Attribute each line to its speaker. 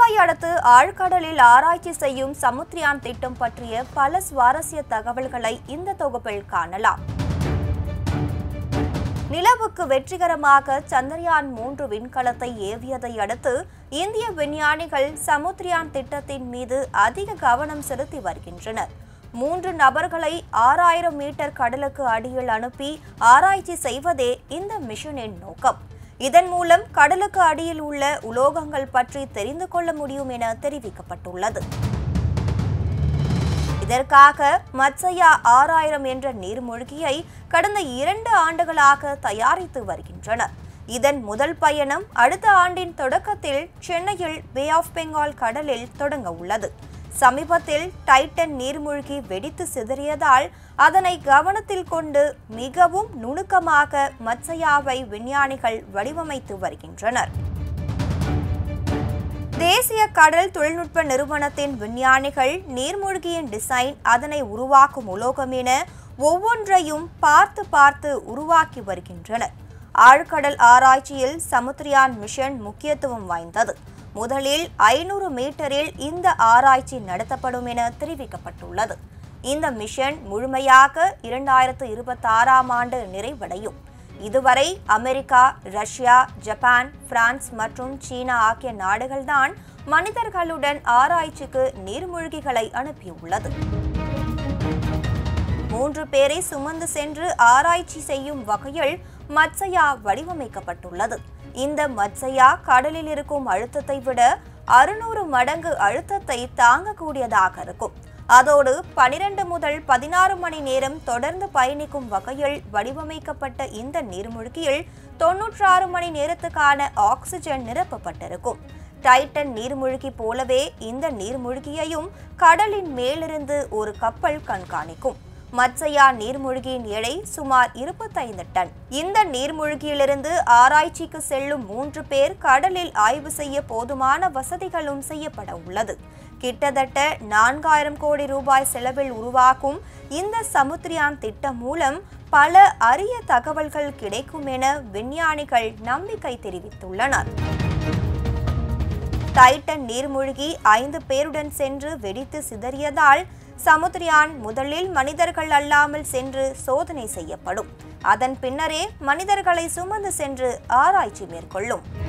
Speaker 1: கொழும்பை அடுத்து ஆழ்கடலில் ஆராய்ச்சி செய்யும் சமுத்ரியான் திட்டம் பற்றிய பல சுவாரஸ்ய தகவல்களை இந்த தொகுப்பில் காணலாம் நிலவுக்கு வெற்றிகரமாக சந்திரயான் மூன்று விண்கலத்தை ஏவியதை அடுத்து இந்திய விஞ்ஞானிகள் சமுத்ரியான் திட்டத்தின் மீது அதிக கவனம் செலுத்தி வருகின்றனர் மூன்று நபர்களை ஆறாயிரம் மீட்டர் கடலுக்கு அடியில் அனுப்பி ஆராய்ச்சி செய்வதே இந்த மிஷனின் நோக்கம் இதன் மூலம் கடலுக்கு அடியில் உள்ள உலோகங்கள் பற்றி தெரிந்து கொள்ள முடியும் என தெரிவிக்கப்பட்டுள்ளது இதற்காக மத்சயா ஆறாயிரம் என்ற நீர்மூழ்கியை கடந்த இரண்டு ஆண்டுகளாக தயாரித்து வருகின்றனர் இதன் முதல் பயணம் அடுத்த ஆண்டின் தொடக்கத்தில் சென்னையில் பே ஆஃப் பெங்கால் கடலில் தொடங்க உள்ளது சமீபத்தில் டைட்டன் நீர்மூழ்கி வெடித்து சிதறியதால் அதனை கவனத்தில் கொண்டு மிகவும் நுணுக்கமாக மத்சயாவை விஞ்ஞானிகள் வடிவமைத்து வருகின்றனர் தேசிய கடல் தொழில்நுட்ப நிறுவனத்தின் விஞ்ஞானிகள் நீர்மூழ்கியின் டிசைன் அதனை உருவாக்கும் உலோகம் என ஒவ்வொன்றையும் பார்த்து பார்த்து உருவாக்கி வருகின்றனர் ஆழ்கடல் ஆராய்ச்சியில் சமுத்ரியான் மிஷன் முக்கியத்துவம் வாய்ந்தது முதலில் ஐநூறு மீட்டரில் இந்த ஆராய்ச்சி நடத்தப்படும் என தெரிவிக்கப்பட்டுள்ளது இந்த மிஷன் முழுமையாக இரண்டாயிரத்து இருபத்தாறாம் ஆண்டு நிறைவடையும் இதுவரை அமெரிக்கா ரஷ்யா ஜப்பான் பிரான்ஸ் மற்றும் சீனா ஆகிய நாடுகள்தான் மனிதர்களுடன் ஆராய்ச்சிக்கு நீர்மூழ்கிகளை அனுப்பியுள்ளது மூன்று பேரை சுமந்து சென்று ஆராய்ச்சி செய்யும் வகையில் மத்சயா வடிவமைக்கப்பட்டுள்ளது இந்த மத்சயா கடலில் இருக்கும் அழுத்தத்தை விட அறுநூறு மடங்கு அழுத்தத்தை தாங்கக்கூடியதாக இருக்கும் அதோடு பனிரெண்டு முதல் பதினாறு மணி நேரம் தொடர்ந்து பயணிக்கும் வகையில் வடிவமைக்கப்பட்ட இந்த நீர்மூழ்கியில் தொன்னூற்றாறு மணி நேரத்துக்கான ஆக்சிஜன் நிரப்பப்பட்டிருக்கும் டைட்டன் நீர்மூழ்கி போலவே இந்த நீர்மூழ்கியையும் கடலின் மேலிருந்து ஒரு கப்பல் கண்காணிக்கும் மத்சயா நீர்மூழ்கியின் எடை சுமார் இருபத்தைந்து டன் இந்த நீர்மூழ்கியிலிருந்து ஆராய்ச்சிக்கு செல்லும் மூன்று பேர் கடலில் ஆய்வு செய்ய போதுமான வசதிகளும் செய்யப்பட உள்ளது கிட்டத்தட்ட நான்காயிரம் கோடி ரூபாய் செலவில் உருவாக்கும் இந்த சமுத்திரியான் திட்டம் மூலம் பல அரிய தகவல்கள் கிடைக்கும் என விஞ்ஞானிகள் நம்பிக்கை தெரிவித்துள்ளனர் டைட்டன் நீர்மூழ்கி ஐந்து பேருடன் சென்று வெடித்து சிதறியதால் சமுத்திரியான் முதலில் மனிதர்கள் அல்லாமல் சென்று சோதனை செய்யப்படும் அதன் பின்னரே மனிதர்களை சுமந்து சென்று ஆராய்ச்சி மேற்கொள்ளும்